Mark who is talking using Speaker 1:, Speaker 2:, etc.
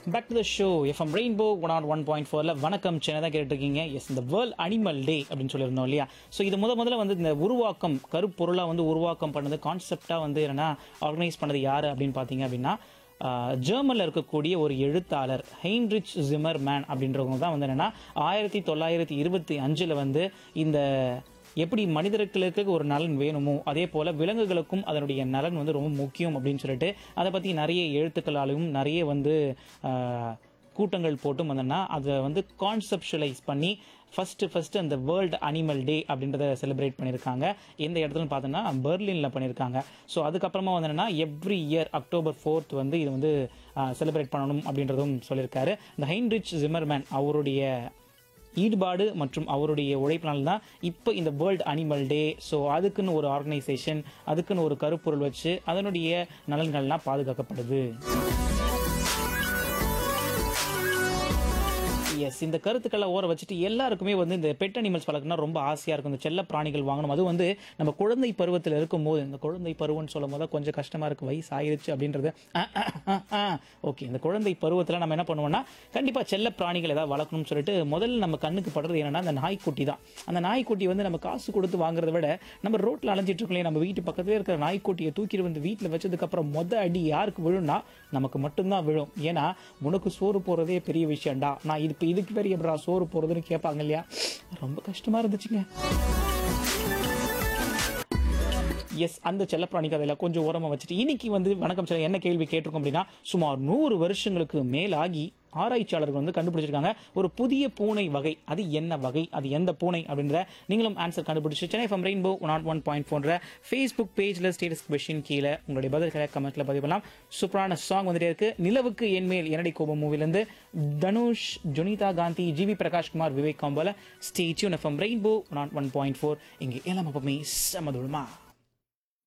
Speaker 1: back to the show FM rainbow one ஆட் one point ஃபோரில் வணக்கம் சென்னை தான் கேட்டுருக்கீங்க எஸ் இந்த வேர்ல்ட் அனிமல் டே அப்படின்னு சொல்லியிருந்தோம் இல்லையா ஸோ இது முத முதல்ல வந்து இந்த உருவாக்கம் கருப்பொருளாக வந்து உருவாக்கம் பண்ணது கான்செப்டாக வந்து என்னன்னா ஆர்கனைஸ் பண்ணது யார் அப்படின்னு பார்த்தீங்க அப்படின்னா ஜெர்மனில் இருக்கக்கூடிய ஒரு எழுத்தாளர் ஹெயின்ரிச் ஜிமர் மேன் அப்படின்றவங்க தான் வந்து என்னென்னா ஆயிரத்தி தொள்ளாயிரத்தி இருபத்தி அஞ்சில் வந்து இந்த எப்படி மனிதர்களுக்கு ஒரு நலன் வேணுமோ அதே போல் விலங்குகளுக்கும் அதனுடைய நலன் வந்து ரொம்ப முக்கியம் அப்படின்னு சொல்லிட்டு அதை பற்றி நிறைய எழுத்துக்களாலும் நிறைய வந்து ஆஹ், கூட்டங்கள் போட்டும் வந்தோன்னா அதை வந்து கான்செப்ஷுவலைஸ் பண்ணி ஃபஸ்ட்டு ஃபஸ்ட்டு அந்த வேர்ல்டு அனிமல் டே அப்படின்றத செலிப்ரேட் பண்ணியிருக்காங்க எந்த இடத்துலன்னு பார்த்தோன்னா பெர்லினில் பண்ணியிருக்காங்க ஸோ அதுக்கப்புறமா வந்து என்னன்னா எவ்ரி இயர் அக்டோபர் ஃபோர்த் வந்து இது வந்து செலிப்ரேட் பண்ணணும் அப்படின்றதும் சொல்லியிருக்காரு இந்த ஹைன்ரிச் ஜிமர்மேன் அவருடைய ஈடுபாடு மற்றும் அவருடைய உழைப்பினால் தான் இப்போ இந்த வேர்ல்டு அனிமல் டே ஸோ அதுக்குன்னு ஒரு ஆர்கனைசேஷன் அதுக்குன்னு ஒரு கருப்பொருள் வச்சு அதனுடைய நலன்கள்லாம் பாதுகாக்கப்படுது எஸ் இந்த கருத்துக்களை ஓர வச்சுட்டு எல்லாருக்குமே வந்து இந்த பெட் அனிமல்ஸ் வளர்க்கணும்னா ரொம்ப ஆசையாக இருக்கும் இந்த செல்ல பிராணிகள் வாங்கணும் அது வந்து நம்ம குழந்தை பருவத்தில் இருக்கும்போது இந்த குழந்தை பருவம்னு சொல்லும் போது கொஞ்சம் கஷ்டமாக இருக்குது வயசு ஆயிருச்சு அப்படின்றது ஓகே இந்த குழந்தை பருவத்தில் நம்ம என்ன பண்ணுவோம்னா கண்டிப்பாக செல்ல பிராணிகள் ஏதாவது வளர்க்கணும்னு சொல்லிட்டு முதல்ல நம்ம கண்ணுக்கு படுறது என்னன்னா அந்த நாய்க்குட்டி தான் அந்த நாய்க்குட்டி வந்து நம்ம காசு கொடுத்து வாங்குறத விட நம்ம ரோட்டில் அலைஞ்சிட்டு இருக்கோம் நம்ம வீட்டு பக்கத்துலேயே இருக்கிற நாய்க்குட்டியை தூக்கிட்டு வந்து வீட்டில் வச்சதுக்கப்புறம் மொத அடி யாருக்கு விழும்னா நமக்கு மட்டும்தான் விழும் ஏன்னா உனக்கு சோறு போடுறதே பெரிய விஷயம்டா நான் இது இப்போ இதுக்கு பெரிய எப்படா சோறு போடுறதுன்னு கேட்பாங்க இல்லையா ரொம்ப கஷ்டமா இருந்துச்சுங்க எஸ் அந்த செல்லப்பிராணி கதையில கொஞ்சம் ஓரமா வச்சுட்டு இன்னைக்கு வந்து வணக்கம் சார் என்ன கேள்வி கேட்டிருக்கோம் அப்படின்னா சுமார் நூறு வருஷங்களுக்கு மேலாகி ஆராய்ச்சியாளர்கள் வந்து கண்டுபிடிச்சிருக்காங்க ஒரு புதிய பூனை வகை அது என்ன வகை அது எந்த பூனை அப்படின்ற நீங்களும் ஆன்சர் கண்டுபிடிச்சு Chennai from rainbow nought one point போன்ற ஃபேஸ்புக் பேஜில் ஸ்டேட்டஸ் கொஷின் கீழே உங்களுடைய பதில்களை கமெண்ட்ல பதிவு பண்ணலாம் சூப்பரான சாங் வந்துட்டே இருக்கு நிலவுக்கு என்மேல் என்னடி கோபம் மூவிலேருந்து தனுஷ் ஜுனிதா காந்தி ஜிவி பிரகாஷ்குமார் விவேக் காம்போல ஸ்டேட்யூன் FM rainbow nought one point four இங்கே எல்லாம் அப்பமே சமதுமா